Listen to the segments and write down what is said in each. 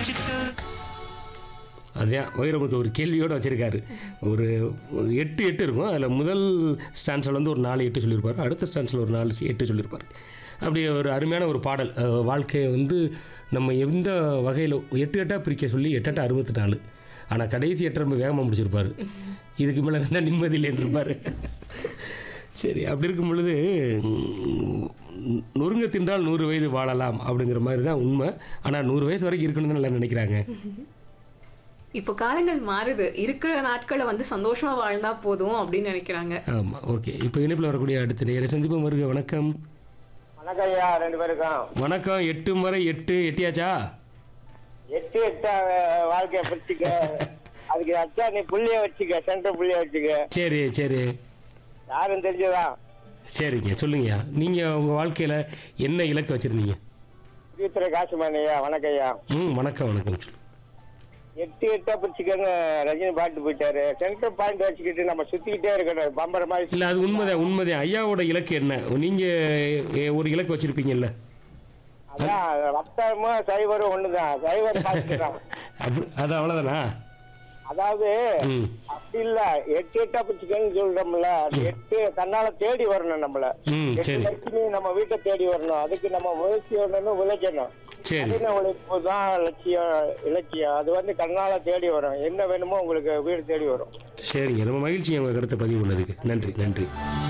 அதான் வைரமுத்து ஒரு கேள்வியோடு வச்சுருக்காரு ஒரு எட்டு எட்டு இருக்கும் அதில் முதல் ஸ்டான்ஸில் வந்து ஒரு நாலு எட்டு சொல்லியிருப்பார் அடுத்த ஸ்டான்ஸில் ஒரு நாலு எட்டு சொல்லியிருப்பார் அப்படி ஒரு அருமையான ஒரு பாடல் அஹ், வாழ்க்கையை வந்து நம்ம எந்த வகையில் எட்டு எட்டாக பிரிக்க சொல்லி எட்டெட்டு அறுபத்தி நாலு ஆனால் கடைசி எட்டு ரொம்ப வேகமாக முடிச்சிருப்பார் இதுக்கு மேலே இருந்தால் நிம்மதி இல்லைன்னு இருப்பார் சரி அப்படி இருக்கும் பொழுது ம், நொறுங்க தின்றால் நூறு வயது வாழலாம் அப்படிங்கிற மாதிரி தான் உண்மை ஆனால் நூறு வயசு வரைக்கும் இருக்கணும்னு நல்லா நினைக்கிறாங்க இப்போ காலங்கள் மாறுது இருக்கிற நாட்களை வந்து சந்தோஷமா வாழ்ந்தா போதும் அப்படின்னு நினைக்கிறாங்க ஆமாம் ஓகே இப்போ இணைப்பில் வரக்கூடிய அடுத்த நேர சந்திப்போம் வருக வணக்கம் வணக்கம் ஐயா ரெண்டு பேருக்கும் வணக்கம் எட்டு முறை எட்டு எட்டியாச்சா எட்டு எட்டா அஹ், வாழ்க்கைய பிடிச்சிக்க அதுக்கு அச்சா நீ புள்ளிய வச்சுக்க சென்டர் புள்ளிய வச்சுக்க சரி சரி யாரும் தெரிஞ்சதா சரிங்க சொல்லுங்கய்யா நீங்கள் உங்கள் வாழ்க்கையில் என்ன இலக்கு வச்சுருந்தீங்க புதியத்துறை காசுமான் ஐயா வணக்கம் ஐயா ம் வணக்கம் வணக்கம் எட்டு எட்டா பிடிச்சிக்கன்னு ரஜினி பாட்டு போயிட்டாரு சென்டர் பாயிண்ட் வச்சுக்கிட்டு நம்ம சுத்திக்கிட்டே இருக்கணும் பம்பர மாதிரி இல்லை அது உண்மைதான் உண்மைதான் ஐயாவோட இலக்கு என்ன நீங்கள் ஒரு இலக்கு வச்சுருப்பீங்கல்ல அதான் ரத்தமும் சைவரும் ஒண்ணுதான் சைவர் பாத்துக்கலாம் அப்படி அது அவ்வளோதானா அதாவது ம் அப்படி இல்ல எட்டு எட்டா பிடிச்சிக்கன்னு சொல்றோம்ல அது எட்டு தன்னால தேடி வரணும் நம்மள ம் எட்டு சரி லட்சுமி நம்ம வீட்டை தேடி வரணும் அதுக்கு நம்ம முயற்சி வரணும் உழைக்கணும் சரி கடின உழைப்பு தான் லட்சியம் இலக்கியம் அது வந்து கண்ணால தேடி வரும் என்ன வேணுமோ உங்களுக்கு வீடு தேடி வரும் சரிங்க ரொம்ப மகிழ்ச்சி உங்கள் கருத்தை பதிவு பண்ணதுக்கு நன்றி நன்றி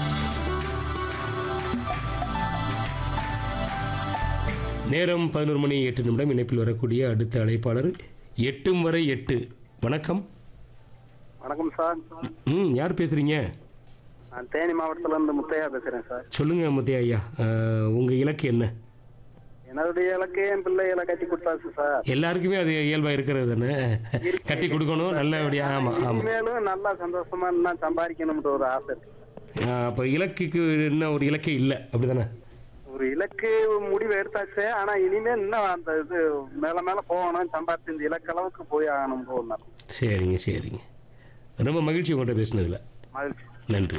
நேரம் பதினோரு மணி எட்டு நிமிடம் இணைப்பில் வரக்கூடிய அடுத்த அழைப்பாளர் எட்டும் வரை எட்டு வணக்கம் வணக்கம் சார் ம் யார் பேசுகிறீங்க நான் தேனி மாவட்டத்துல இருந்து முத்தையா பேசுறேன் சார் சொல்லுங்கள் முத்தையா ஐயா உங்கள் இலக்கு என்ன என்னுடைய இலக்கு என் பிள்ளைகளை கட்டி கொடுத்தாச்சு சார் எல்லாருக்குமே அது இயல்பாக இருக்கிறது தானே கட்டி கொடுக்கணும் நல்லபடியாக ஆமாம் ஆமாம் இனிமேலும் நல்லா சந்தோஷமா இருந்தா சம்பாதிக்கணும்ன்ற ஒரு ஆசை இருக்கு அப்போ இலக்குக்கு என்ன ஒரு இலக்கே இல்லை அப்படி தானே ஒரு இலக்கு முடிவு எடுத்தாச்சு ஆனா இனிமேல் இன்னும் அந்த இது மேல மேல போகணும் சம்பாதிச்சு இந்த இலக்கு அளவுக்கு போய் ஆகணும் போகணும் சரிங்க சரிங்க ரொம்ப மகிழ்ச்சி உங்கள்கிட்ட பேசினதில் மகிழ்ச்சி நன்றி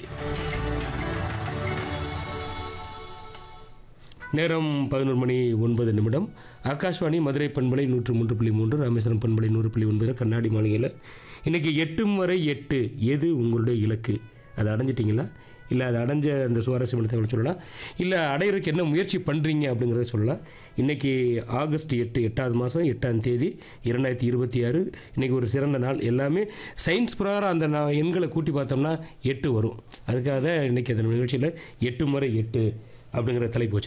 நேரம் பதினோரு மணி ஒன்பது நிமிடம் ஆகாஷ்வாணி மதுரை பண்பலை நூற்று மூன்று புள்ளி மூன்று ராமேஸ்வரம் பண்பலை நூறு புள்ளி ஒன்பது கண்ணாடி மாளிகையில் இன்றைக்கி எட்டும் வரை எட்டு எது உங்களுடைய இலக்கு அதை அடைஞ்சிட்டிங்களா இல்லை அதை அடைஞ்ச அந்த சுவாரஸ்யமான தகவல் சொல்லலாம் இல்லை அடையிறதுக்கு என்ன முயற்சி பண்ணுறீங்க அப்படிங்கிறத சொல்லலாம் இன்றைக்கி ஆகஸ்ட் எட்டு எட்டாவது மாதம் எட்டாம் தேதி இரண்டாயிரத்தி இருபத்தி ஆறு இன்றைக்கி ஒரு சிறந்த நாள் எல்லாமே சயின்ஸ் பிரகாரம் அந்த நான் எண்களை கூட்டி பார்த்தோம்னா எட்டு வரும் அதுக்காக தான் இன்றைக்கி அந்த நிகழ்ச்சியில் எட்டு முறை எட்டு அப்படிங்கிற தலைப்பு வச்சு